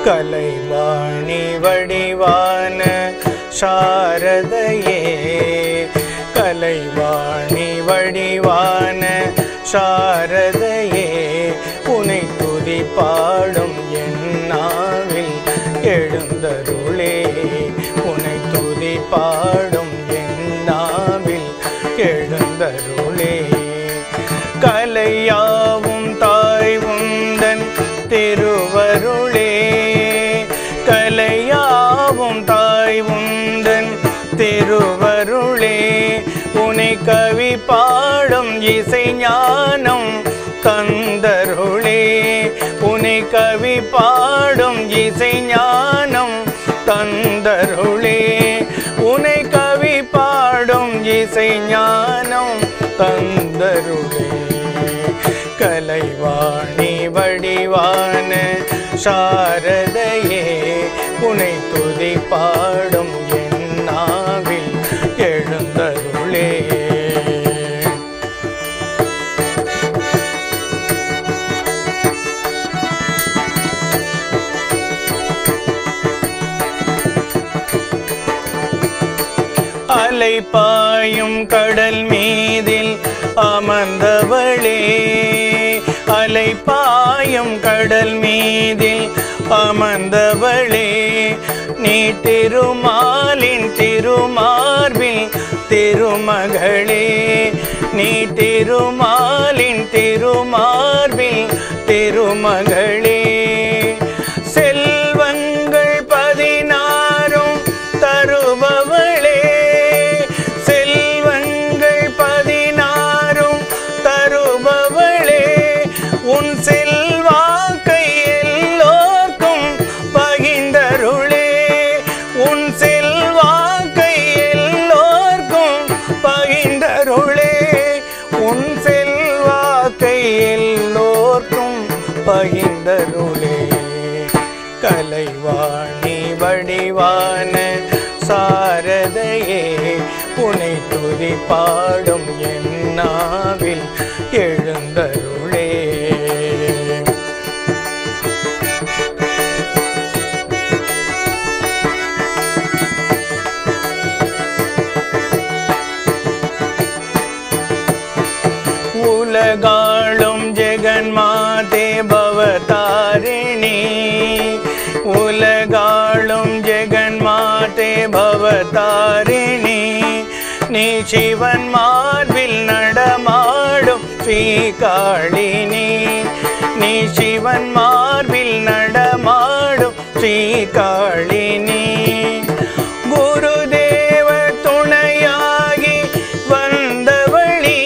கலைவாணி வடிவான சாரதையே கலைவாணி வடிவான சாரதையே உனை துதி பாடும் என்னாவில் எழுந்தருளே உனை துதி பாடும் என்னாவில் எழுந்தருளே கலையாவும் தாய் உந்தன் திருவருளே கலையாவும் தாய் உந்தன் திருவருளே உனை கவி பாடும் இசை ஞானம் தந்தருளே உனை கவி பாடும் இசை ஞானம் தந்தருளே உனை கவி பாடும் இசை ஞானம் தந்தருளே கலைவாணி வடிவான சாரதையே உனை துதி பாடும் என் நாவில் எழுந்தருளே அலை பாயும் கடல் மீதில் அமர்ந்தவளே அலை பாயும் கடல் மீதில் அமர்ந்தவளே நீ திருமாலின் திருமார்பில் திருமகளே நீ திருமாலின் திருமார்பில் திருமகளே செல்வங்கள் பதினாறும் தருபவளே செல்வங்கள் பதினாறும் தருபவளே உன் செல்வாக்கை எல்லோர்க்கும் பகிர்ந்தருளே உன் செல்வாக்கை எல்லோர்க்கும் பகிர்ந்தருளே உன் செல்வாக்கை எல்லோர்க்கும் பகிர்ந்தருளே கலைவாணி வடிவான சாரதையே உனை துதி பாடும் என்னாவில் எழுந்தருளே உலகாளும் ஜெகன்மாதே பவதாரிணி உலகாளும் ஜெகன்மாதே பவதாரிணி நீ சிவன் மார்பில் நடமாடும் ஸ்ரீகாளினி நீ சிவன் மார்பில் நடமாடும் ஸ்ரீகாளினி குருதேவ துணையாகி வந்தவழி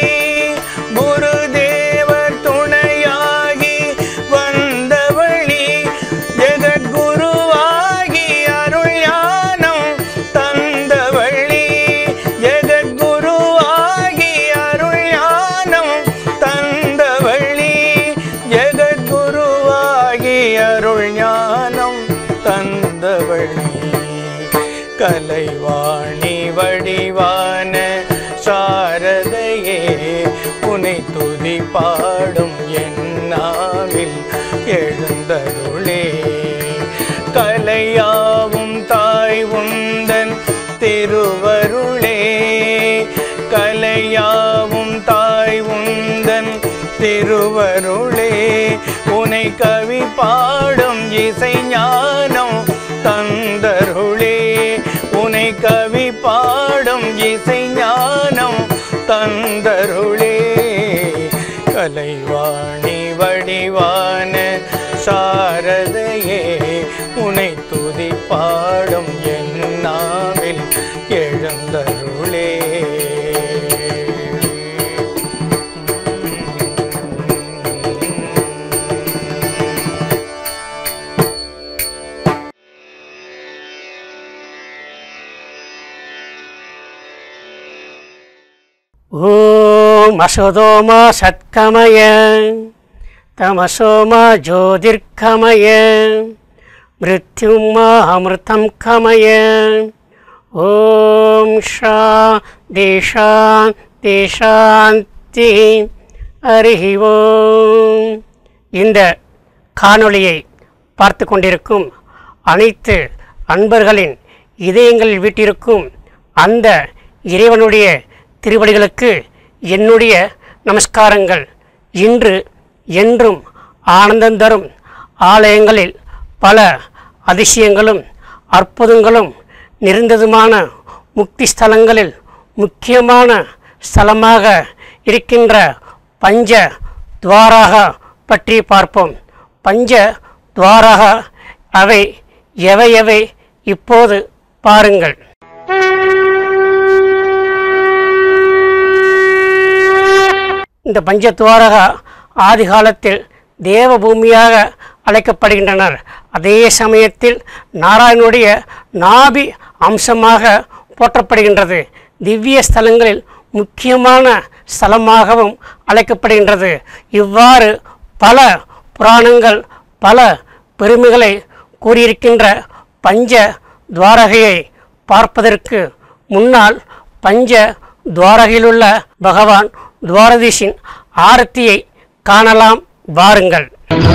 குருதேவர் துணையாகி வந்தவழி ஜெகத்குருவாகி அருள் ஞானம் தந்தவழி ஜெகத்குருவாகி அருள் ஞானம் தந்தவழி ஜெகத்குருவாகி அருள் ஞானம் தந்தவழி கலைவாணி வடிவான சாரதையே உனை துதி பாடும் என்னாவில் எழுந்தருளே கலையாவும் தாய் உந்தன் திருவருளே கலையாவும் தாய் உந்தன் திருவருளே உனை கவி பாடும் இசை ஞானம் தந்தருளே உனை கவி பாடும் இசை ஞானம் தந்தருளே கலைவாணி வடிவான சாரதையே உனை துதி பாடும் என் நாவில் எழுந்தருளே ॐ असोदो मा सत्कमय तमसो मा ज्योतिर्गमय मृत्युं मा अमृतं कमय ॐ शा देशान् தேசாந்தி ஹரிஹி ஓம் இந்த காணொளியை பார்த்து கொண்டிருக்கும் அனைத்து அன்பர்களின் இதயங்களில் வீட்டிருக்கும் அந்த இறைவனுடைய திருவடிகளுக்கு என்னுடைய நமஸ்காரங்கள் இன்று என்றும் ஆனந்தம் தரும் ஆலயங்களில் பல அதிசயங்களும் அற்புதங்களும் நிறைந்ததுமான முக்தி ஸ்தலங்களில் முக்கியமான ஸ்தலமாக இருக்கின்ற பஞ்ச துவாராக பற்றி பார்ப்போம் பஞ்ச துவாராக அவை எவை எவை இப்போது பாருங்கள் இந்த பஞ்சத்வாரகா ஆதி காலத்தில் தேவ பூமியாக அழைக்கப்படுகின்றனர் அதே சமயத்தில் நாராயணனுடைய நாபி அம்சமாக போற்றப்படுகின்றது திவ்ய ஸ்தலங்களில் முக்கியமான ஸ்தலமாகவும் அழைக்கப்படுகின்றது இவ்வாறு பல புராணங்கள் பல பெருமைகளை கூறியிருக்கின்ற பஞ்ச துவாரகையை பார்ப்பதற்கு முன்னால் பஞ்ச துவாரகையிலுள்ள பகவான் துவாரதீஷின் ஆரத்தியை காணலாம் வாருங்கள்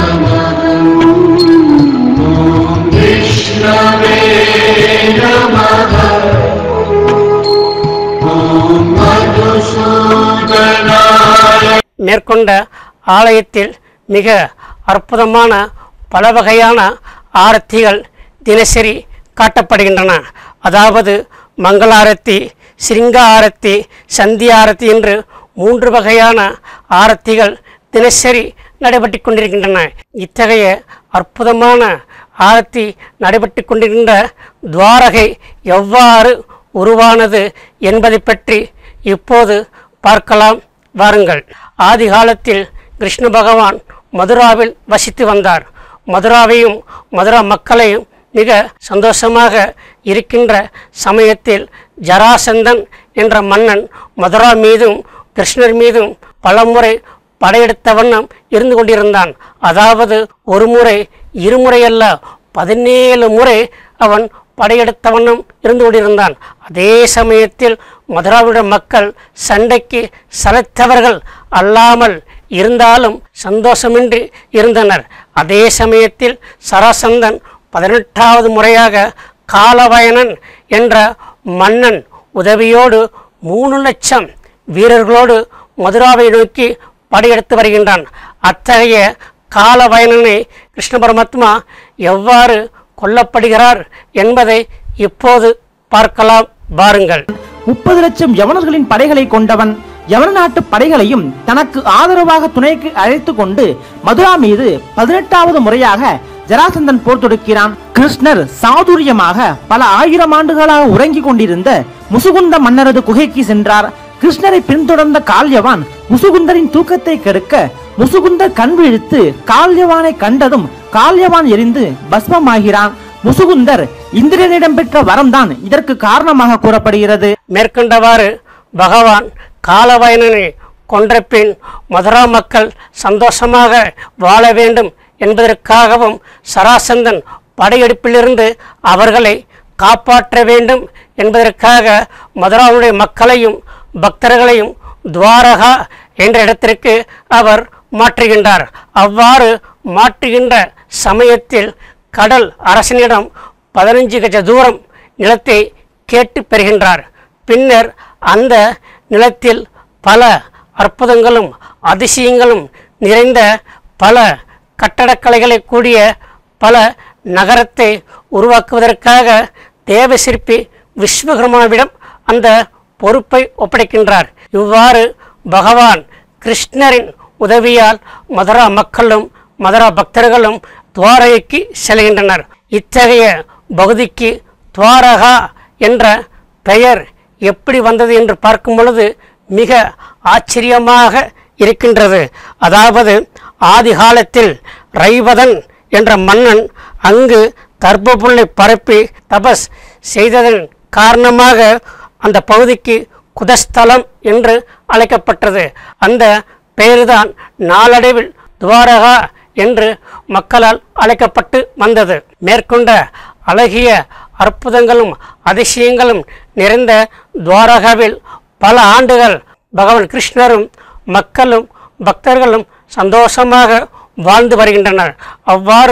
மேற்கொண்ட ஆலயத்தில் மிக அற்புதமான பல வகையான ஆரத்திகள் தினசரி காட்டப்படுகின்றன அதாவது மங்கள ஆரத்தி சிருங்க ஆரத்தி சந்தி ஆரத்தி என்று மூன்று வகையான ஆரத்திகள் தினசரி நடைபெற்று கொண்டிருக்கின்றன இத்தகைய அற்புதமான ஆரத்தி நடைபெற்று கொண்டிருக்கின்ற துவாரகை எவ்வாறு உருவானது என்பதை பற்றி இப்போது பார்க்கலாம் வாருங்கள் ஆதி காலத்தில் கிருஷ்ண பகவான் மதுராவில் வசித்து வந்தார் மதுராவையும் மதுரா மக்களையும் மிக சந்தோஷமாக இருக்கின்ற சமயத்தில் ஜராசந்தன் என்ற மன்னன் மதுரா மீதும் கிருஷ்ணர் மீதும் பலமுறை படையெடுத்த வண்ணம் இருந்து கொண்டிருந்தான் அதாவது ஒரு முறை இருமுறை அல்ல பதினேழு முறை அவன் படையெடுத்த வண்ணம் இருந்து கொண்டிருந்தான் அதே சமயத்தில் மதுராவுடைய மக்கள் சண்டைக்கு சளைத்தவர்கள் அல்லாமல் இருந்தாலும் சந்தோஷமின்றி இருந்தனர் அதே சமயத்தில் சராசந்தன் பதினெட்டாவது முறையாக காலவயனன் என்ற மன்னன் உதவியோடு மூணு லட்சம் வீரர்களோடு மதுராவை நோக்கி படையெடுத்து வருகின்றான் அத்தகைய காலவயனனை கிருஷ்ண பரமாத்மா எவ்வாறு கொல்லப்படுகிறார் என்பதை இப்போது பார்க்கலாம் வாருங்கள் முப்பது லட்சம் யவனர்களின் படைகளை கொண்டவன் யவன நாட்டு படைகளையும் தனக்கு ஆதரவாக துணைக்கு அழைத்து கொண்டு மதுரா மீது பதினெட்டாவது முறையாக ஜராசந்தன் போர் தொடுக்கிறான் கிருஷ்ணர் சாதுரியமாக பல ஆயிரம் ஆண்டுகளாக உறங்கிக் கொண்டிருந்த முசுகுந்த மன்னரது குகைக்கு சென்றார் கிருஷ்ணரை பின்தொடர்ந்த கால்யவான் முசுகுந்தரின் தூக்கத்தை கெடுக்க முசுகுந்தர் கண் விழித்து கால்யவானை கண்டதும் கால்யவான் எரிந்து பஸ்மமாகிறான் முசுகுந்தர் இந்திரனிடம் பெற்ற வரம்தான் இதற்கு காரணமாக கூறப்படுகிறது மேற்கண்டவாறு பகவான் காலவயனனை கொன்ற பின் மதுரா மக்கள் சந்தோஷமாக வாழ வேண்டும் என்பதற்காகவும் சராசந்தன் படையெடுப்பிலிருந்து அவர்களை காப்பாற்ற வேண்டும் என்பதற்காக மதுராவுடைய மக்களையும் பக்தர்களையும் துவாரகா என்ற இடத்திற்கு அவர் மாற்றுகின்றார் அவ்வாறு மாற்றுகின்ற சமயத்தில் கடல் அரசனிடம் பதினஞ்சு கஜ தூரம் நிலத்தை கேட்டு பெறுகின்றார் பின்னர் அந்த நிலத்தில் பல அற்புதங்களும் அதிசயங்களும் நிறைந்த பல கட்டடக்கலைகளை கூடிய பல நகரத்தை உருவாக்குவதற்காக தேவசிற்பி விஸ்வகர்மாவிடம் அந்த பொறுப்பை ஒப்படைக்கின்றார் இவ்வாறு பகவான் கிருஷ்ணரின் உதவியால் மதுரா மக்களும் மதுரா பக்தர்களும் துவாரகைக்கு செல்கின்றனர் இத்தகைய பகுதிக்கு துவாரகா என்ற பெயர் எப்படி வந்தது என்று பார்க்கும் பொழுது மிக ஆச்சரியமாக இருக்கின்றது அதாவது ஆதி காலத்தில் ரைவதன் என்ற மன்னன் அங்கு தர்ப்பபுல்லை பரப்பி தபஸ் செய்ததன் காரணமாக அந்த பகுதிக்கு குதஸ்தலம் என்று அழைக்கப்பட்டது அந்த பெயர்தான் நாளடைவில் துவாரகா என்று மக்களால் அழைக்கப்பட்டு வந்தது மேற்கொண்ட அழகிய அற்புதங்களும் அதிசயங்களும் நிறைந்த துவாரகாவில் பல ஆண்டுகள் பகவான் கிருஷ்ணரும் மக்களும் பக்தர்களும் சந்தோஷமாக வாழ்ந்து வருகின்றனர் அவ்வாறு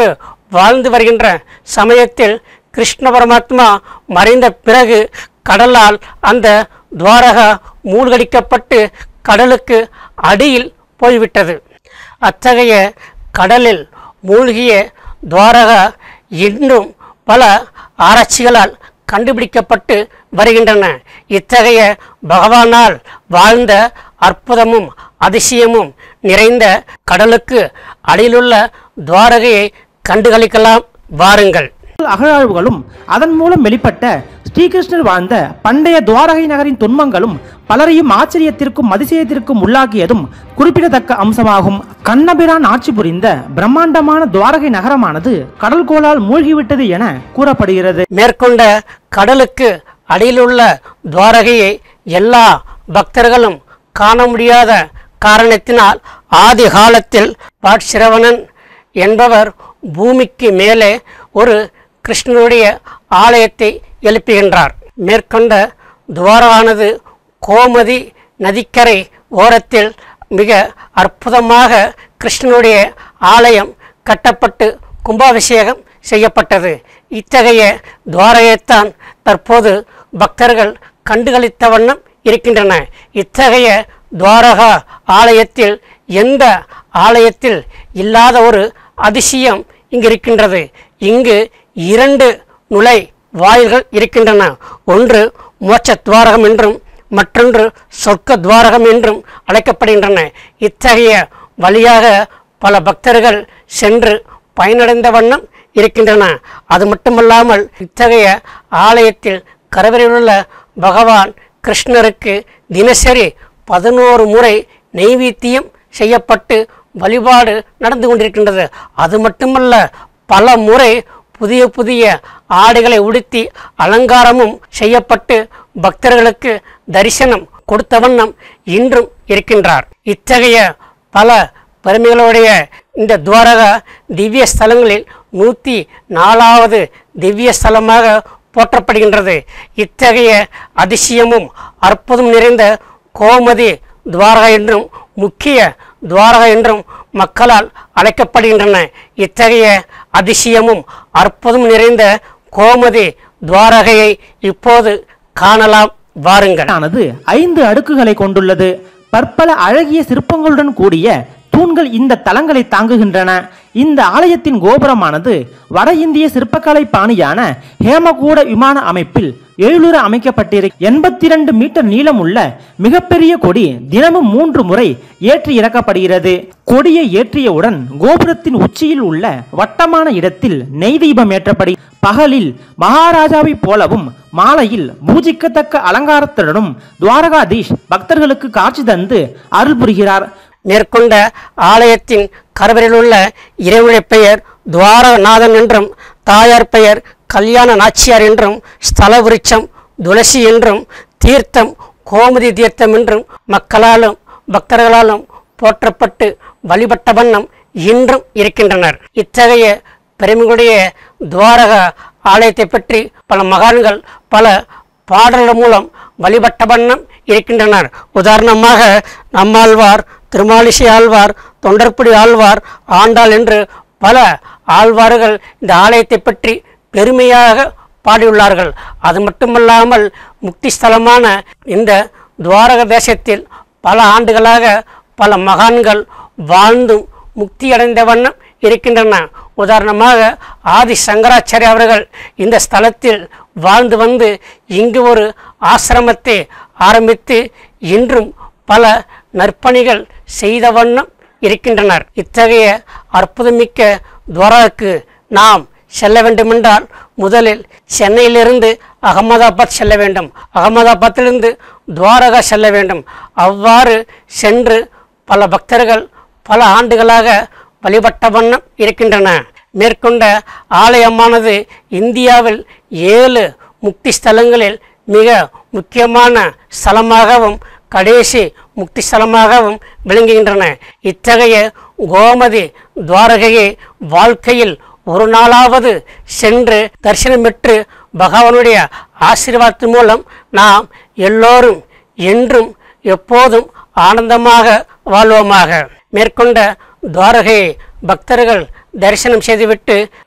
வாழ்ந்து வருகின்ற சமயத்தில் கிருஷ்ண பரமாத்மா மறைந்த பிறகு கடலால் அந்த துவாரகா மூழ்கடிக்கப்பட்டு கடலுக்கு அடியில் போய்விட்டது அத்தகைய கடலில் மூழ்கிய துவாரகா இன்னும் பல ஆராய்ச்சிகளால் கண்டுபிடிக்கப்பட்டு வருகின்றன இத்தகைய பகவானால் வாழ்ந்த அற்புதமும் அதிசயமும் நிறைந்த கடலுக்கு அடியிலுள்ள துவாரகையை கண்டுகளிக்கலாம் வாருங்கள் அகழாய்வுகளும் அதன் மூலம் வெளிப்பட்ட ஸ்ரீகிருஷ்ணர் வாழ்ந்த பண்டைய துவாரகை நகரின் துன்பங்களும் பலரையும் ஆச்சரியத்திற்கும் அதிசயத்திற்கும் உள்ளாக்கியதும் குறிப்பிடத்தக்க அம்சமாகும் கண்ணபிரான் ஆட்சி புரிந்த பிரம்மாண்டமான துவாரகை நகரமானது கடல்கோளால் மூழ்கிவிட்டது என கூறப்படுகிறது மேற்கொண்ட கடலுக்கு அடியிலுள்ள துவாரகையை எல்லா பக்தர்களும் காண முடியாத காரணத்தினால் ஆதி காலத்தில் பாட்சிரவணன் என்பவர் பூமிக்கு மேலே ஒரு கிருஷ்ணனுடைய ஆலயத்தை எழுப்புகின்றார் மேற்கொண்ட துவாரமானது கோமதி நதிக்கரை ஓரத்தில் மிக அற்புதமாக கிருஷ்ணனுடைய ஆலயம் கட்டப்பட்டு கும்பாபிஷேகம் செய்யப்பட்டது இத்தகைய துவாரையைத்தான் தற்போது பக்தர்கள் கண்டுகளித்த வண்ணம் இருக்கின்றன இத்தகைய துவாரகா ஆலயத்தில் எந்த ஆலயத்தில் இல்லாத ஒரு அதிசயம் இங்கு இருக்கின்றது இங்கு இரண்டு நுழை வாயில்கள் இருக்கின்றன ஒன்று மோட்ச துவாரகம் என்றும் மற்றொன்று சொர்க்க துவாரகம் என்றும் அழைக்கப்படுகின்றன இத்தகைய வழியாக பல பக்தர்கள் சென்று பயனடைந்த வண்ணம் இருக்கின்றன அது மட்டுமல்லாமல் இத்தகைய ஆலயத்தில் கருவறையிலுள்ள பகவான் கிருஷ்ணருக்கு தினசரி பதினோரு முறை நெய்வேத்தியம் செய்யப்பட்டு வழிபாடு நடந்து கொண்டிருக்கின்றது அது மட்டுமல்ல பல முறை புதிய புதிய ஆடைகளை உடுத்தி அலங்காரமும் செய்யப்பட்டு பக்தர்களுக்கு தரிசனம் கொடுத்த வண்ணம் இன்றும் இருக்கின்றார் இத்தகைய பல பெருமைகளுடைய இந்த துவாரகா திவ்ய ஸ்தலங்களில் நூற்றி நாலாவது திவ்ய ஸ்தலமாக போற்றப்படுகின்றது இத்தகைய அதிசயமும் அற்புதம் நிறைந்த கோமதி துவாரகா என்றும் முக்கிய துவாரகா என்றும் மக்களால் அழைக்கப்படுகின்றன இத்தகைய அதிசயமும் அற்புதம் நிறைந்த கோமதி துவாரகையை இப்போது காணலாம் வாருங்கள் ஆனது ஐந்து அடுக்குகளை கொண்டுள்ளது பற்பல அழகிய சிற்பங்களுடன் கூடிய தூண்கள் இந்த தலங்களை தாங்குகின்றன இந்த ஆலயத்தின் கோபுரமானது வட இந்திய சிற்பக்கலை பாணியான ஹேமகூட விமான அமைப்பில் எழுநூற அமைக்கப்பட்டிரு எண்பத்தி இரண்டு மீட்டர் நீளமுள்ள மிகப்பெரிய கொடி தினமும் மூன்று முறை ஏற்றி இறக்கப்படுகிறது கொடியை ஏற்றியவுடன் கோபுரத்தின் உச்சியில் உள்ள வட்டமான இடத்தில் நெய் தீபம் ஏற்றப்படி பகலில் மகாராஜாவைப் போலவும் மாலையில் பூஜிக்கத்தக்க அலங்காரத்துடனும் துவாரகாதீஷ் பக்தர்களுக்கு காட்சி தந்து அருள் புரிகிறார் மேற்கொண்ட ஆலயத்தின் கருவறையிலுள்ள இறைவனுடைய பெயர் துவாரநாதன் என்றும் தாயார் பெயர் கல்யாண நாச்சியார் என்றும் ஸ்தல விருட்சம் துளசி என்றும் தீர்த்தம் கோமதி தீர்த்தம் என்றும் மக்களாலும் பக்தர்களாலும் போற்றப்பட்டு வழிபட்ட வண்ணம் இன்றும் இருக்கின்றனர் இத்தகைய பெருமைகளுடைய துவாரக ஆலயத்தை பற்றி பல மகான்கள் பல பாடல்கள் மூலம் வழிபட்ட வண்ணம் இருக்கின்றனர் உதாரணமாக நம்மாழ்வார் திருமாலிசை ஆழ்வார் தொண்டர்புடி ஆழ்வார் ஆண்டாள் என்று பல ஆழ்வார்கள் இந்த ஆலயத்தை பற்றி பெருமையாக பாடியுள்ளார்கள் அது மட்டுமல்லாமல் முக்தி ஸ்தலமான இந்த துவாரக தேசத்தில் பல ஆண்டுகளாக பல மகான்கள் வாழ்ந்தும் முக்தி அடைந்த வண்ணம் இருக்கின்றன உதாரணமாக ஆதி சங்கராச்சாரிய அவர்கள் இந்த ஸ்தலத்தில் வாழ்ந்து வந்து இங்கு ஒரு ஆசிரமத்தை ஆரம்பித்து இன்றும் பல நற்பணிகள் செய்த வண்ணம் இருக்கின்றனர் இத்தகைய அற்புதமிக்க துவாரகக்கு நாம் செல்ல வேண்டுமென்றால் முதலில் சென்னையிலிருந்து அகமதாபாத் செல்ல வேண்டும் அகமதாபாத்திலிருந்து துவாரகா செல்ல வேண்டும் அவ்வாறு சென்று பல பக்தர்கள் பல ஆண்டுகளாக வழிபட்ட வண்ணம் இருக்கின்றன மேற்கொண்ட ஆலயமானது இந்தியாவில் ஏழு முக்தி ஸ்தலங்களில் மிக முக்கியமான ஸ்தலமாகவும் கடைசி முக்தி ஸ்தலமாகவும் விளங்குகின்றன இத்தகைய கோமதி துவாரகையை வாழ்க்கையில் ஒரு நாளாவது சென்று தரிசனம் பெற்று பகவானுடைய ஆசீர்வாதத்தின் மூலம் நாம் எல்லோரும் என்றும் எப்போதும் ஆனந்தமாக வாழ்வோமாக மேற்கொண்ட துவாரகையை பக்தர்கள் தரிசனம் செய்துவிட்டு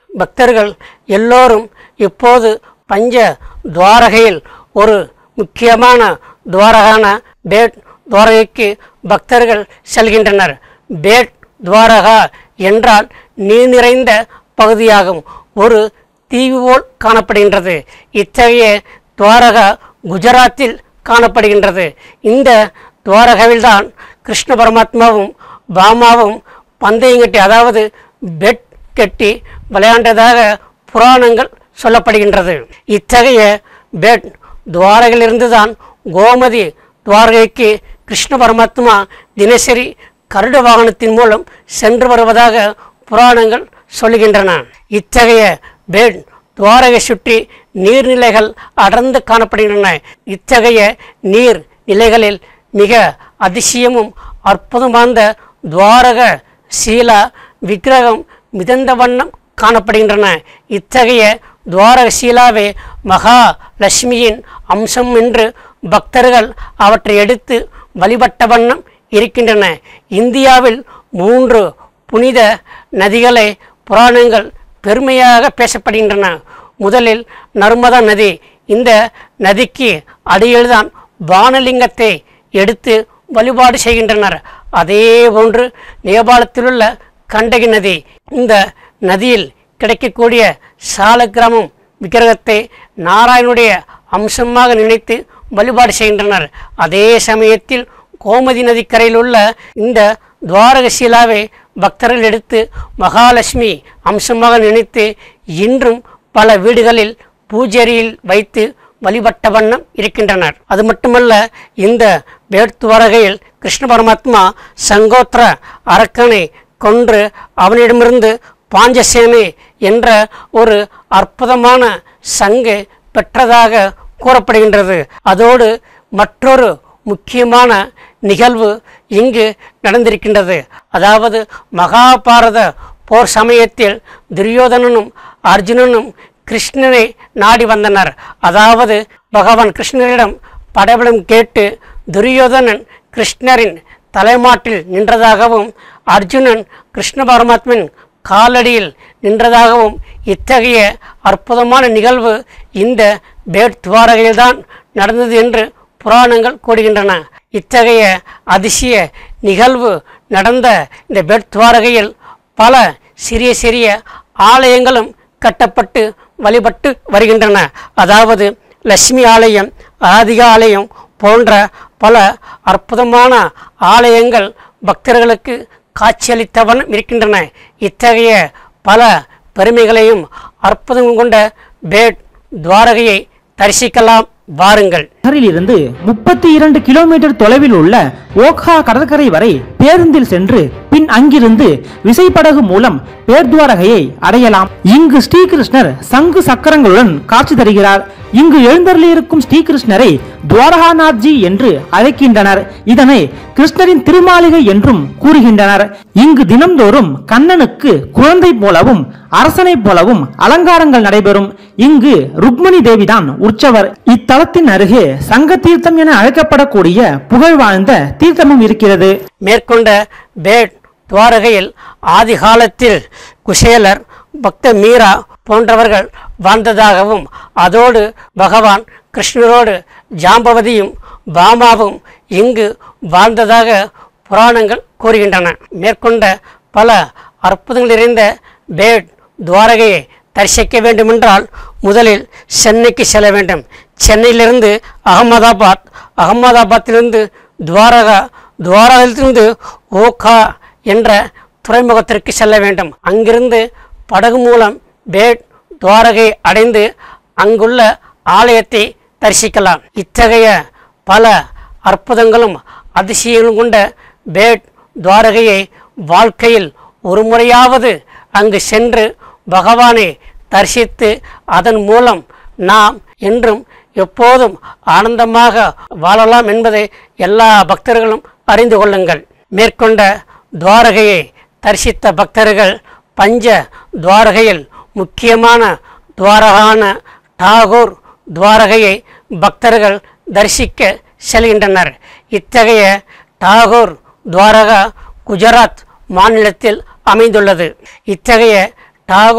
பக்தர்கள் எல்லோரும் இப்போது பஞ்ச துவாரகையில் ஒரு முக்கியமான துவாரகான பேட் துவாரகைக்கு பக்தர்கள் செல்கின்றனர் பேட் துவாரகா என்றால் நீர் நிறைந்த பகுதியாகும் ஒரு தீவு போல் காணப்படுகின்றது இத்தகைய துவாரகா குஜராத்தில் காணப்படுகின்றது இந்த துவாரகாவில்தான் கிருஷ்ண பரமாத்மாவும் பாமாவும் பந்தயம் கட்டி அதாவது பெட் கட்டி விளையாண்டதாக புராணங்கள் சொல்லப்படுகின்றது இத்தகைய பெட் துவாரகையிலிருந்து தான் கோமதி துவாரகைக்கு கிருஷ்ண பரமாத்மா தினசரி கருட வாகனத்தின் மூலம் சென்று வருவதாக புராணங்கள் சொல்லுகின்றன இத்தகைய பெட் துவாரகை சுற்றி நீர்நிலைகள் அடர்ந்து காணப்படுகின்றன இத்தகைய நீர் நிலைகளில் மிக அதிசயமும் அற்புதம் வாய்ந்த துவாரக சீலா விக்கிரகம் மிதந்த வண்ணம் காணப்படுகின்றன இத்தகைய துவாரக சீலாவே மகா லட்சுமியின் அம்சம் என்று பக்தர்கள் அவற்றை எடுத்து வழிபட்ட வண்ணம் இருக்கின்றன இந்தியாவில் மூன்று புனித நதிகளை புராணங்கள் பெருமையாக பேசப்படுகின்றன முதலில் நர்மதா நதி இந்த நதிக்கு அடியில்தான் வானலிங்கத்தை எடுத்து வழிபாடு செய்கின்றனர் அதே போன்று நேபாளத்திலுள்ள கண்டகி நதி இந்த நதியில் கிடைக்கக்கூடிய சால கிராமம் விக்கிரகத்தை நாராயணுடைய அம்சமாக நினைத்து வழிபாடு செய்கின்றனர் அதே சமயத்தில் கோமதி நதிக்கரையில் உள்ள இந்த துவாரக சீலாவை பக்தர்கள் எடுத்து மகாலட்சுமி அம்சமாக நினைத்து இன்றும் பல வீடுகளில் பூஜையில் வைத்து வழிபட்ட வண்ணம் இருக்கின்றனர் அது மட்டுமல்ல இந்த வேட்துவாரகையில் கிருஷ்ண பரமாத்மா சங்கோத்திர அரக்கனை கொன்று அவனிடமிருந்து பாஞ்சசேனை என்ற ஒரு அற்புதமான சங்கு பெற்றதாக கூறப்படுகின்றது அதோடு மற்றொரு முக்கியமான நிகழ்வு இங்கு நடந்திருக்கின்றது அதாவது மகாபாரத போர் சமயத்தில் துரியோதனனும் அர்ஜுனனும் கிருஷ்ணனை நாடி வந்தனர் அதாவது பகவான் கிருஷ்ணரிடம் படபலம் கேட்டு துரியோதனன் கிருஷ்ணரின் தலைமாட்டில் நின்றதாகவும் அர்ஜுனன் கிருஷ்ண பரமாத்மன் காலடியில் நின்றதாகவும் இத்தகைய அற்புதமான நிகழ்வு இந்த பேட் துவாரகையில்தான் நடந்தது என்று புராணங்கள் கூறுகின்றன இத்தகைய அதிசய நிகழ்வு நடந்த இந்த பெட் துவாரகையில் பல சிறிய சிறிய ஆலயங்களும் கட்டப்பட்டு வழிபட்டு வருகின்றன அதாவது லட்சுமி ஆலயம் ஆதிக ஆலயம் போன்ற பல அற்புதமான ஆலயங்கள் பக்தர்களுக்கு காட்சியளித்தவன் இருக்கின்றன இத்தகைய பல பெருமைகளையும் அற்புதம் கொண்ட பேட் துவாரகையை தரிசிக்கலாம் வாருங்கள் நகரிலிருந்து முப்பத்தி இரண்டு கிலோமீட்டர் தொலைவில் உள்ள ஓக்ஹா கடற்கரை வரை பேருந்தில் சென்று பின் அங்கிருந்து விசைப்படகு மூலம் பேர்துவாரகையை அடையலாம் இங்கு ஸ்ரீகிருஷ்ணர் சங்கு சக்கரங்களுடன் காட்சி தருகிறார் இங்கு எழுந்தருளியிருக்கும் ஸ்ரீகிருஷ்ணரை துவாரகாநாத்ஜி என்று அழைக்கின்றனர் இதனை கிருஷ்ணரின் திருமாளிகை என்றும் கூறுகின்றனர் இங்கு தினம்தோறும் கண்ணனுக்கு குழந்தை போலவும் அரசனைப் போலவும் அலங்காரங்கள் நடைபெறும் இங்கு ருக்மணி தேவிதான் உற்சவர் இத்தலத்தின் அருகே சங்க தீர்த்தம் என அழைக்கப்படக்கூடிய புகழ் வாழ்ந்த தீர்த்தமும் இருக்கிறது மேற்கொண்ட பேட் துவாரகையில் ஆதி காலத்தில் குசேலர் பக்த மீரா போன்றவர்கள் வாழ்ந்ததாகவும் அதோடு பகவான் கிருஷ்ணரோடு ஜாம்பவதியும் பாமாவும் இங்கு வாழ்ந்ததாக புராணங்கள் கூறுகின்றன மேற்கொண்ட பல அற்புதங்கள் நிறைந்த பேட் துவாரகையை தரிசிக்க வேண்டுமென்றால் முதலில் சென்னைக்கு செல்ல வேண்டும் சென்னையிலிருந்து அகமதாபாத் அகமதாபாத்திலிருந்து துவாரகா துவாரகத்திலிருந்து ஓகா என்ற துறைமுகத்திற்கு செல்ல வேண்டும் அங்கிருந்து படகு மூலம் பேட் துவாரகை அடைந்து அங்குள்ள ஆலயத்தை தரிசிக்கலாம் இத்தகைய பல அற்புதங்களும் அதிசயங்களும் கொண்ட பேட் துவாரகையை வாழ்க்கையில் ஒரு முறையாவது அங்கு சென்று பகவானை தரிசித்து அதன் மூலம் நாம் என்றும் எப்போதும் ஆனந்தமாக வாழலாம் என்பதை எல்லா பக்தர்களும் அறிந்து கொள்ளுங்கள் மேற்கொண்ட துவாரகையை தரிசித்த பக்தர்கள் பஞ்ச துவாரகையில் முக்கியமான துவாரகான டாகூர் துவாரகையை பக்தர்கள் தரிசிக்க செல்கின்றனர் இத்தகைய டாகூர் துவாரகா குஜராத் மாநிலத்தில் அமைந்துள்ளது இத்தகைய டாகூர்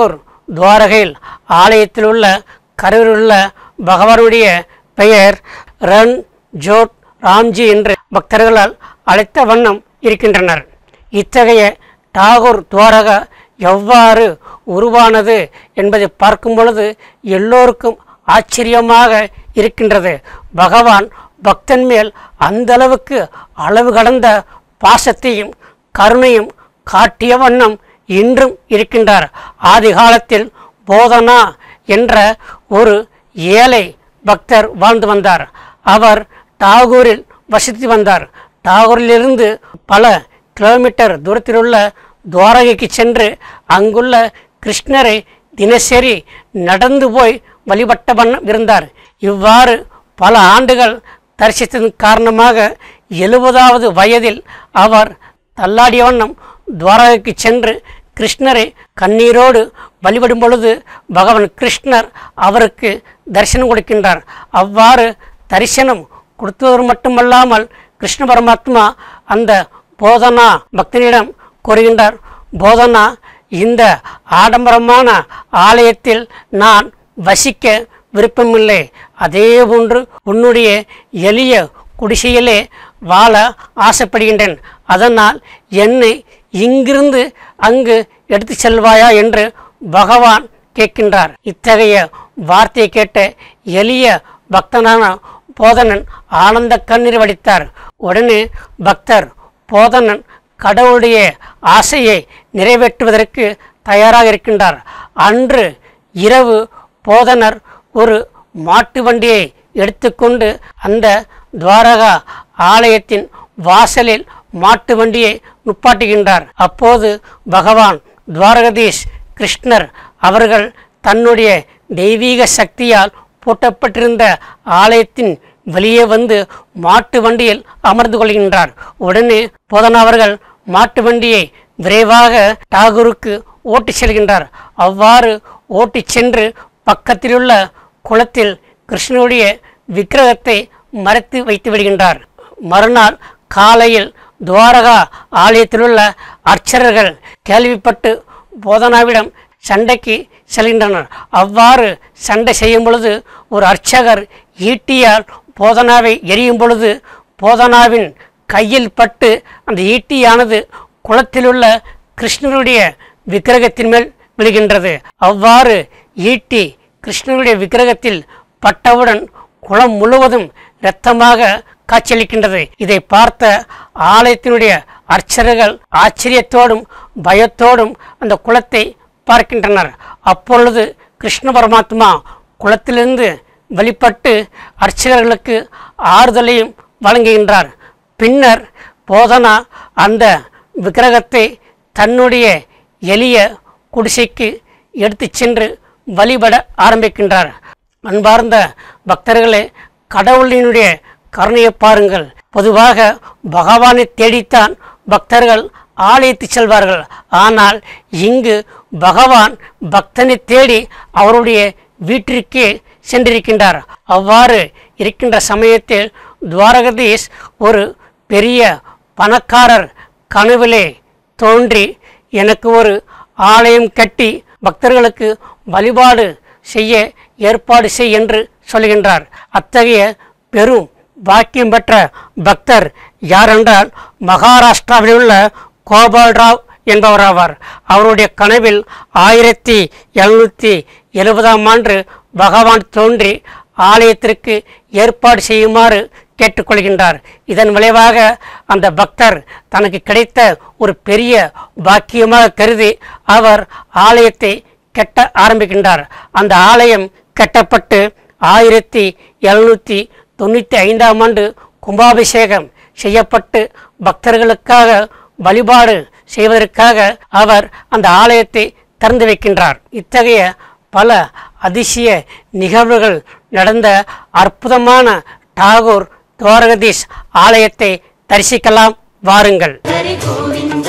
துவாரகையில் ஆலயத்தில் உள்ள கருவில் உள்ள பகவானுடைய பெயர் ரன் ஜோட் ராம்ஜி என்று பக்தர்களால் அழைத்த வண்ணம் இருக்கின்றனர் இத்தகைய டாகூர் துவாரகா எவ்வாறு உருவானது என்பதை பார்க்கும் பொழுது எல்லோருக்கும் ஆச்சரியமாக இருக்கின்றது பகவான் பக்தன் மேல் அந்த அளவுக்கு அளவு கடந்த பாசத்தையும் கருணையும் காட்டிய வண்ணம் இன்றும் இருக்கின்றார் ஆதி காலத்தில் போதனா என்ற ஒரு ஏழை பக்தர் வாழ்ந்து வந்தார் அவர் டாகூரில் வசித்து வந்தார் டாகூரிலிருந்து பல கிலோமீட்டர் தூரத்தில் உள்ள துவாரகைக்கு சென்று அங்குள்ள கிருஷ்ணரை தினசரி நடந்து போய் வழிபட்ட வண்ணம் இருந்தார் இவ்வாறு பல ஆண்டுகள் தரிசித்ததன் காரணமாக எழுபதாவது வயதில் அவர் தள்ளாடிய வண்ணம் துவாரகைக்கு சென்று கிருஷ்ணரை கண்ணீரோடு வழிபடும் பொழுது பகவான் கிருஷ்ணர் அவருக்கு தரிசனம் கொடுக்கின்றார் அவ்வாறு தரிசனம் கொடுத்தவர் மட்டுமல்லாமல் கிருஷ்ண பரமாத்மா அந்த போதனா பக்தனிடம் கூறுகின்றார் போதனா இந்த ஆடம்பரமான ஆலயத்தில் நான் வசிக்க விருப்பமில்லை அதே போன்று உன்னுடைய எளிய குடிசையிலே வாழ ஆசைப்படுகின்றேன் அதனால் என்னை இங்கிருந்து அங்கு எடுத்து செல்வாயா என்று பகவான் கேட்கின்றார் இத்தகைய வார்த்தையை கேட்ட எளிய பக்தனான போதனன் ஆனந்த கண்ணீர் வடித்தார் உடனே பக்தர் போதனன் கடவுளுடைய ஆசையை நிறைவேற்றுவதற்கு தயாராக இருக்கின்றார் அன்று இரவு போதனர் ஒரு மாட்டு வண்டியை எடுத்துக்கொண்டு அந்த துவாரகா ஆலயத்தின் வாசலில் மாட்டு வண்டியை நுப்பாட்டுகின்றார் அப்போது பகவான் துவாரகதீஷ் கிருஷ்ணர் அவர்கள் தன்னுடைய தெய்வீக சக்தியால் பூட்டப்பட்டிருந்த ஆலயத்தின் வெளியே வந்து மாட்டு வண்டியில் அமர்ந்து கொள்கின்றார் உடனே போதனா அவர்கள் மாட்டு வண்டியை விரைவாக டாகூருக்கு ஓட்டிச் செல்கின்றார் அவ்வாறு ஓட்டிச் சென்று பக்கத்திலுள்ள குளத்தில் கிருஷ்ணனுடைய விக்கிரகத்தை மறைத்து வைத்து விடுகின்றார் மறுநாள் காலையில் துவாரகா ஆலயத்திலுள்ள அர்ச்சகர்கள் கேள்விப்பட்டு போதனாவிடம் சண்டைக்கு செல்கின்றனர் அவ்வாறு சண்டை செய்யும் பொழுது ஒரு அர்ச்சகர் ஈட்டியால் போதனாவை எரியும் பொழுது போதனாவின் கையில் பட்டு அந்த ஈட்டியானது குளத்திலுள்ள கிருஷ்ணருடைய விக்கிரகத்தின் மேல் விழுகின்றது அவ்வாறு ஈட்டி கிருஷ்ணருடைய விக்கிரகத்தில் பட்டவுடன் குளம் முழுவதும் இரத்தமாக காட்சியளிக்கின்றது இதை பார்த்த ஆலயத்தினுடைய அர்ச்சகர்கள் ஆச்சரியத்தோடும் பயத்தோடும் அந்த குளத்தை பார்க்கின்றனர் அப்பொழுது கிருஷ்ண பரமாத்மா குளத்திலிருந்து வெளிப்பட்டு அர்ச்சகர்களுக்கு ஆறுதலையும் வழங்குகின்றார் பின்னர் போதனா அந்த விக்கிரகத்தை தன்னுடைய எளிய குடிசைக்கு எடுத்துச் சென்று வழிபட ஆரம்பிக்கின்றார் அன்பார்ந்த பக்தர்களே கடவுளினுடைய கருணையை பாருங்கள் பொதுவாக பகவானை தேடித்தான் பக்தர்கள் ஆலயத்து செல்வார்கள் ஆனால் இங்கு பகவான் பக்தனை தேடி அவருடைய வீட்டிற்கே சென்றிருக்கின்றார் அவ்வாறு இருக்கின்ற சமயத்தில் துவாரகதீஷ் ஒரு பெரிய பணக்காரர் கனவிலே தோன்றி எனக்கு ஒரு ஆலயம் கட்டி பக்தர்களுக்கு வழிபாடு செய்ய ஏற்பாடு செய் என்று சொல்கின்றார் அத்தகைய பெரும் பாக்கியம் பெற்ற பக்தர் யாரென்றால் மகாராஷ்டிராவில் உள்ள கோபால் ராவ் என்பவராவார் அவருடைய கனவில் ஆயிரத்தி எழுநூற்றி எழுபதாம் ஆண்டு பகவான் தோன்றி ஆலயத்திற்கு ஏற்பாடு செய்யுமாறு கேட்டுக்கொள்கின்றார் இதன் விளைவாக அந்த பக்தர் தனக்கு கிடைத்த ஒரு பெரிய பாக்கியமாக கருதி அவர் ஆலயத்தை கட்ட ஆரம்பிக்கின்றார் அந்த ஆலயம் கட்டப்பட்டு ஆயிரத்தி எழுநூற்றி தொண்ணூற்றி ஐந்தாம் ஆண்டு கும்பாபிஷேகம் செய்யப்பட்டு பக்தர்களுக்காக வழிபாடு செய்வதற்காக அவர் அந்த ஆலயத்தை திறந்து வைக்கின்றார் இத்தகைய பல அதிசய நிகழ்வுகள் நடந்த அற்புதமான டாகூர் துவாரகதீஷ் ஆலயத்தை தரிசிக்கலாம் வாருங்கள் हरि गोविन्द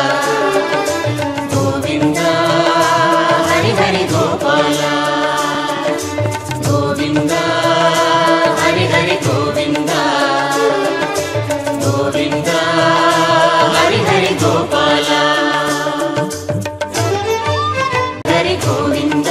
गोविन्द हरि हरि गोपाल गोविन्द हरि हरि गोविन्द गोविन्द हरि हरि गोपाल हरि गोविन्द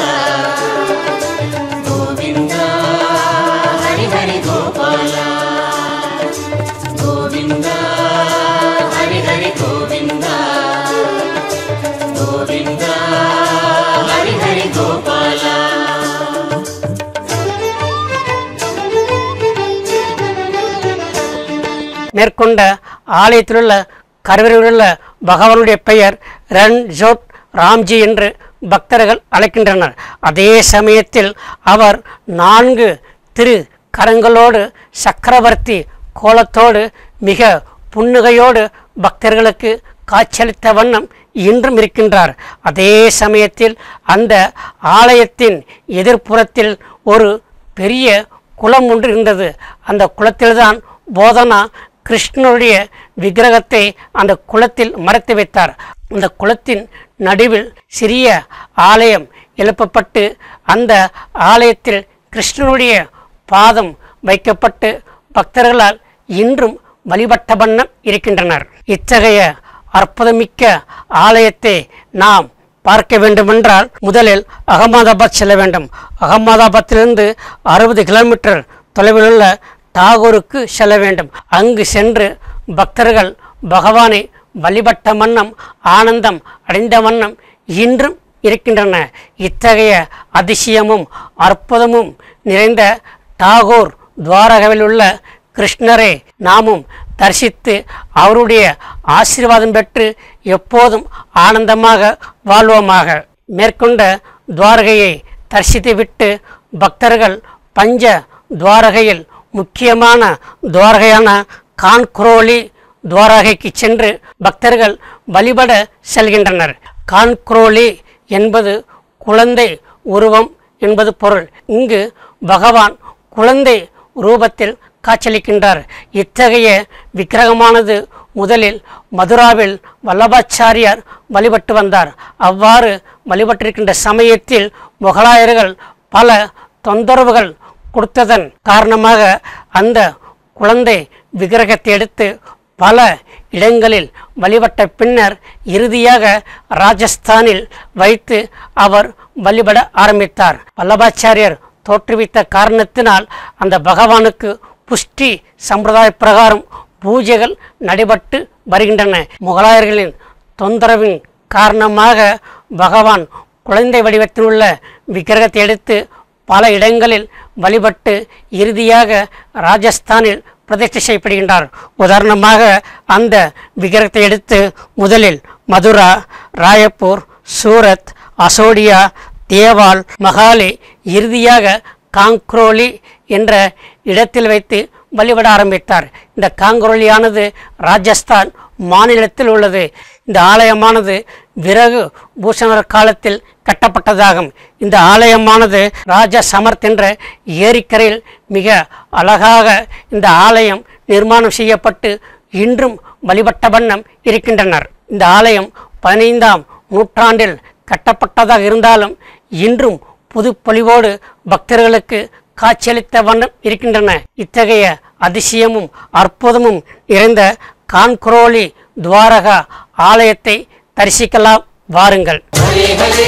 மேற்கொண்ட ஆலயத்திலுள்ள கருவறையிலுள்ள பகவானுடைய பெயர் ரன் ஜோட் ராம்ஜி என்று பக்தர்கள் அழைக்கின்றனர் அதே சமயத்தில் அவர் நான்கு திரு கரங்களோடு சக்கரவர்த்தி கோலத்தோடு மிக புன்னுகையோடு பக்தர்களுக்கு காட்சியளித்த வண்ணம் இன்றும் இருக்கின்றார் அதே சமயத்தில் அந்த ஆலயத்தின் எதிர்ப்புறத்தில் ஒரு பெரிய குளம் ஒன்று இருந்தது அந்த குளத்தில்தான் போதனா கிருஷ்ணனுடைய விக்கிரகத்தை அந்த குளத்தில் மறைத்து வைத்தார் அந்த குளத்தின் நடுவில் சிறிய ஆலயம் எழுப்பப்பட்டு அந்த ஆலயத்தில் கிருஷ்ணனுடைய பாதம் வைக்கப்பட்டு பக்தர்களால் இன்றும் வழிபட்ட வண்ணம் இருக்கின்றனர் இத்தகைய அற்புதமிக்க ஆலயத்தை நாம் பார்க்க வேண்டுமென்றால் முதலில் அகமதாபாத் செல்ல வேண்டும் அகமதாபாத்திலிருந்து அறுபது கிலோமீட்டர் தொலைவில் உள்ள டாகூருக்கு செல்ல வேண்டும் அங்கு சென்று பக்தர்கள் பகவானை வழிபட்ட வண்ணம் ஆனந்தம் அடைந்த வண்ணம் இன்றும் இருக்கின்றன இத்தகைய அதிசயமும் அற்புதமும் நிறைந்த டாகூர் துவாரகாவில் உள்ள கிருஷ்ணரை நாமும் தரிசித்து அவருடைய ஆசீர்வாதம் பெற்று எப்போதும் ஆனந்தமாக வாழ்வோமாக மேற்கொண்ட துவாரகையை தரிசித்து விட்டு பக்தர்கள் பஞ்ச துவாரகையில் முக்கியமான துவாரகையான கான்குரோலி துவாரகைக்கு சென்று பக்தர்கள் வழிபட செல்கின்றனர் கான்குரோலி என்பது குழந்தை உருவம் என்பது பொருள் இங்கு பகவான் குழந்தை ரூபத்தில் காட்சியளிக்கின்றார் இத்தகைய விக்கிரகமானது முதலில் மதுராவில் வல்லபாச்சாரியார் வழிபட்டு வந்தார் அவ்வாறு வழிபட்டிருக்கின்ற சமயத்தில் முகலாயர்கள் பல தொந்தரவுகள் கொடுத்ததன் காரணமாக அந்த குழந்தை விக்கிரகத்தை எடுத்து பல இடங்களில் வழிபட்ட பின்னர் இறுதியாக ராஜஸ்தானில் வைத்து அவர் வழிபட ஆரம்பித்தார் வல்லபாச்சாரியர் தோற்றுவித்த காரணத்தினால் அந்த பகவானுக்கு புஷ்டி சம்பிரதாய பிரகாரம் பூஜைகள் நடைபெற்று வருகின்றன முகலாயர்களின் தொந்தரவின் காரணமாக பகவான் குழந்தை வடிவத்தில் உள்ள விக்கிரகத்தை எடுத்து பல இடங்களில் வழிபட்டு இறுதியாக ராஜஸ்தானில் பிரதிஷ்டை செய்யப்படுகின்றார் உதாரணமாக அந்த விக்கிரகத்தை எடுத்து முதலில் மதுரா ராயப்பூர் சூரத் அசோடியா தேவால் மகாலி இறுதியாக காங்க்ரோலி என்ற இடத்தில் வைத்து வழிபட ஆரம்பித்தார் இந்த காங்க்ரோலியானது ராஜஸ்தான் மாநிலத்தில் உள்ளது இந்த ஆலயமானது விறகு பூஷணர் காலத்தில் கட்டப்பட்டதாகும் இந்த ஆலயமானது ராஜ சமர்த் என்ற ஏரிக்கரையில் மிக அழகாக இந்த ஆலயம் நிர்மாணம் செய்யப்பட்டு இன்றும் வழிபட்ட வண்ணம் இருக்கின்றனர் இந்த ஆலயம் பதினைந்தாம் நூற்றாண்டில் கட்டப்பட்டதாக இருந்தாலும் இன்றும் புதுப்பொலிவோடு பக்தர்களுக்கு காட்சியளித்த வண்ணம் இருக்கின்றன இத்தகைய அதிசயமும் அற்புதமும் நிறைந்த கான்குரோலி துவாரகா ஆலயத்தை தரிசிக்கலாம் வாருங்கள் हरे हरे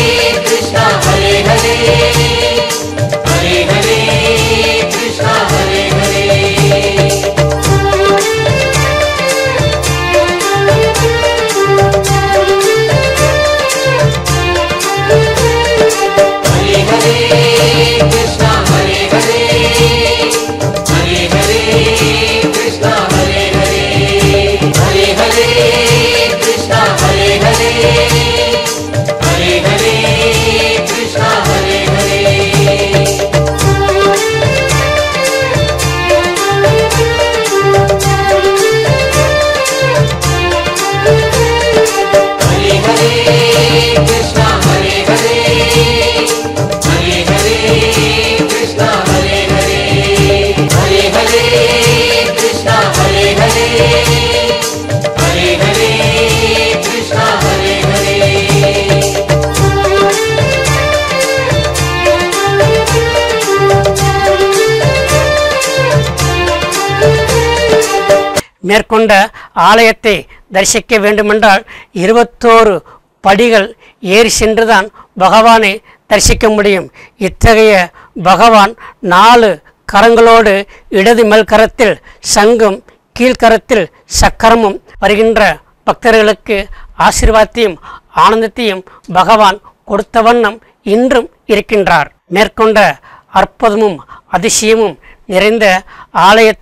कृष्णा हरे हरे हरे हरे कृष्णा हरे हरे हरे हरे कृष्णा हरे हरे हरे हरे कृष्णा हरे हरे हरे हरे कृष्णा हरे हरे हरे हरे कृष्णा हरे हरे हरे हरे कृष्णा हरे हरे हरे हरे कृष्णा हरे हरे हरे हरे कृष्णा हरे हरे हरे हरे कृष्णा हरे हरे மேற்கொண்ட ஆலயத்தை தரிசிக்க வேண்டுமென்றால் இருபத்தோரு படிகள் ஏறி சென்றுதான் பகவானை தரிசிக்க முடியும் இத்தகைய பகவான் நாலு கரங்களோடு இடது மேல் கரத்தில் சங்கும் கீழ்கரத்தில் சக்கரமும் வருகின்ற பக்தர்களுக்கு ஆசீர்வாதத்தையும் ஆனந்தத்தையும் பகவான் கொடுத்த வண்ணம் இன்றும் இருக்கின்றார் மேற்கொண்ட அற்புதமும் அதிசயமும் நிறைந்த ஆலயத்தை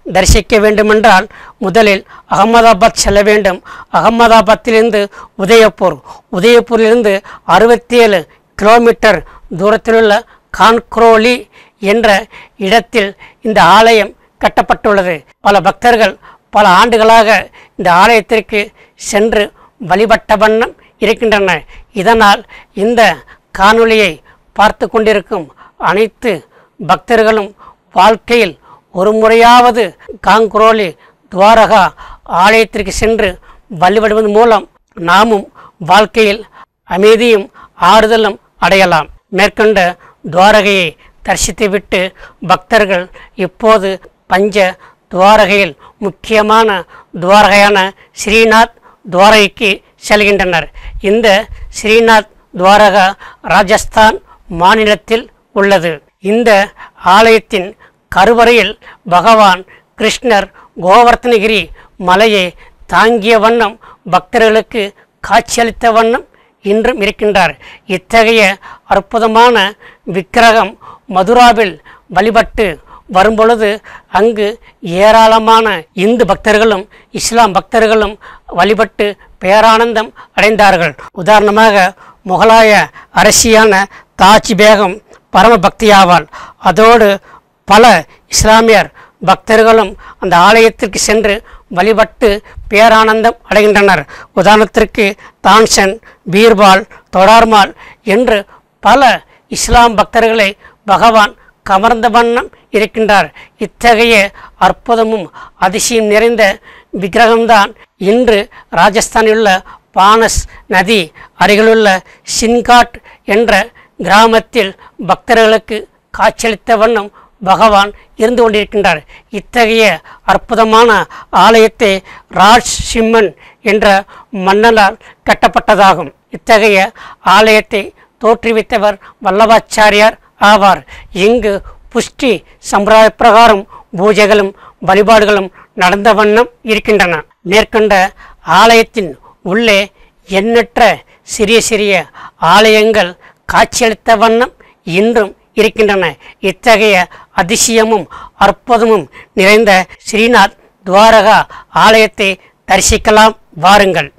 தரிசிக்க வேண்டுமென்றால் முதலில் அகமதாபாத் செல்ல வேண்டும் அகமதாபாத்திலிருந்து உதயப்பூர் உதயப்பூரிலிருந்து அறுபத்தி ஏழு கிலோமீட்டர் தூரத்திலுள்ள கான்க்ரோலி என்ற இடத்தில் இந்த ஆலயம் கட்டப்பட்டுள்ளது பல பக்தர்கள் பல ஆண்டுகளாக இந்த ஆலயத்திற்கு சென்று வழிபட்ட வண்ணம் இருக்கின்றன இதனால் இந்த காணொளியை பார்த்து கொண்டிருக்கும் அனைத்து பக்தர்களும் வாழ்க்கையில் ஒரு முறையாவது காங்க்ரோலி துவாரகா ஆலயத்திற்கு சென்று வழிபடுவதன் மூலம் நாமும் வாழ்க்கையில் அமைதியும் ஆறுதலும் அடையலாம் மேற்கொண்ட துவாரகையை தரிசித்துவிட்டு பக்தர்கள் இப்போது பஞ்ச துவாரகையில் முக்கியமான துவாரகையான ஸ்ரீநாத் துவாரகைக்கு செல்கின்றனர் இந்த ஸ்ரீநாத் துவாரகா ராஜஸ்தான் மாநிலத்தில் உள்ளது இந்த ஆலயத்தின் கருவறையில் பகவான் கிருஷ்ணர் கோவர்த்தனகிரி மலையை தாங்கிய வண்ணம் பக்தர்களுக்கு காட்சியளித்த வண்ணம் இன்றும் இருக்கின்றார் இத்தகைய அற்புதமான விக்கிரகம் மதுராவில் வழிபட்டு வரும்பொழுது அங்கு ஏராளமான இந்து பக்தர்களும் இஸ்லாம் பக்தர்களும் வழிபட்டு பேரானந்தம் அடைந்தார்கள் உதாரணமாக முகலாய அரசியான தாஜ் பேகம் பரம பக்தியாவாள் அதோடு பல இஸ்லாமியர் பக்தர்களும் அந்த ஆலயத்திற்கு சென்று வழிபட்டு பேரானந்தம் அடைகின்றனர் உதாரணத்திற்கு தான்சன் பீர்பால் தொடார்மால் என்று பல இஸ்லாம் பக்தர்களை பகவான் கமர்ந்த வண்ணம் இருக்கின்றார் இத்தகைய அற்புதமும் அதிசயம் நிறைந்த விக்கிரகம்தான் இன்று ராஜஸ்தானில் உள்ள பானஸ் நதி அருகிலுள்ள சின்காட் என்ற கிராமத்தில் பக்தர்களுக்கு காட்சியளித்த வண்ணம் பகவான் இருந்து கொண்டிருக்கின்றார் இத்தகைய அற்புதமான ஆலயத்தை ராஜ் சிம்மன் என்ற மன்னனால் கட்டப்பட்டதாகும் இத்தகைய ஆலயத்தை தோற்றுவித்தவர் வல்லபாச்சாரியார் ஆவார் இங்கு புஷ்டி சம்பிரதாய பிரகாரம் பூஜைகளும் வழிபாடுகளும் நடந்த வண்ணம் இருக்கின்றன மேற்கொண்ட ஆலயத்தின் உள்ளே எண்ணற்ற சிறிய சிறிய ஆலயங்கள் காட்சியளித்த வண்ணம் இன்றும் இருக்கின்றன இத்தகைய அதிசயமும் அற்புதமும் நிறைந்த ஸ்ரீநாத் துவாரகா ஆலயத்தை தரிசிக்கலாம் வாருங்கள்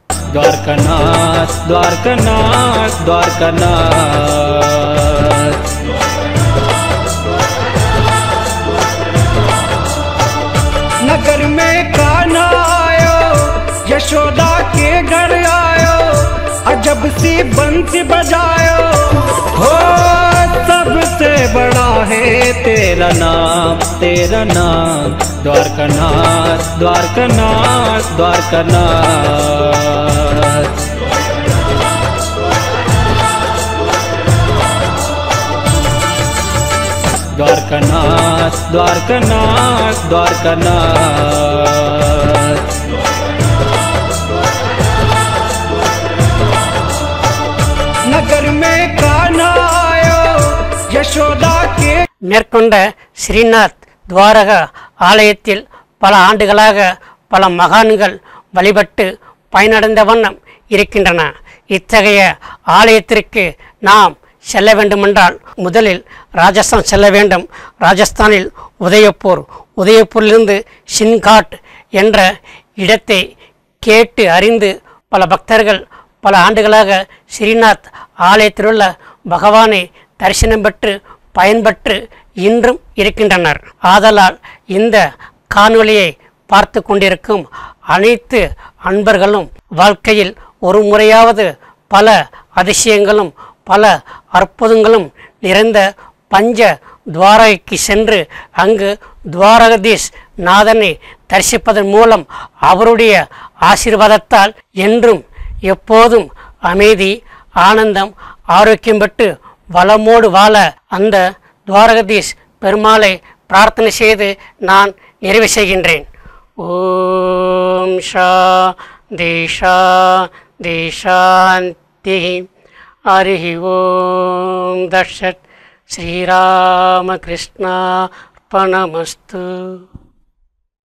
द्वारकानाथ द्वारकानाथ द्वारकानाथ नगर में कान्हा आयो यशोदा के घर आयो अजब सी बंसी बजायो हो सबसे बड़ा है तेरा नाम तेरा नाम द्वारकानाथ द्वारकानाथ द्वारकानाथ द्वारकानाथ द्वारकानाथ द्वारकानाथ नगर में कान्हा आयो यशोदा के மேற்கொண்ட ஸ்ரீநாத் துவாரகா ஆலயத்தில் பல ஆண்டுகளாக பல மகான்கள் வழிபட்டு பயனடைந்த வண்ணம் இருக்கின்றன இத்தகைய ஆலயத்திற்கு நாம் செல்ல வேண்டுமென்றால் முதலில் ராஜஸ்தான் செல்ல வேண்டும் ராஜஸ்தானில் உதயப்பூர் உதயப்பூரிலிருந்து சின்காட் என்ற இடத்தை கேட்டு அறிந்து பல பக்தர்கள் பல ஆண்டுகளாக ஸ்ரீநாத் ஆலயத்திலுள்ள பகவானை தரிசனம் பெற்று பயன்பெற்று இன்றும் இருக்கின்றனர் ஆதலால் இந்த காணொளியை பார்த்து கொண்டிருக்கும் அனைத்து அன்பர்களும் வாழ்க்கையில் ஒரு முறையாவது பல அதிசயங்களும் பல அற்புதங்களும் நிறைந்த பஞ்ச துவாரகைக்கு சென்று அங்கு துவாரகதீஷ் நாதனை தரிசிப்பதன் மூலம் அவருடைய ஆசீர்வாதத்தால் என்றும் எப்போதும் அமைதி ஆனந்தம் ஆரோக்கியம் பெற்று வளமோடு வாழ அந்த துவாரகதீஷ் பெருமாளை பிரார்த்தனை செய்து நான் நிறைவு செய்கின்றேன் ஓம் ஷா திஷா திஷாந்தி ஹரி ஓம் தர்ஷத் ஸ்ரீராமகிருஷ்ணார்ப்பணமஸ்து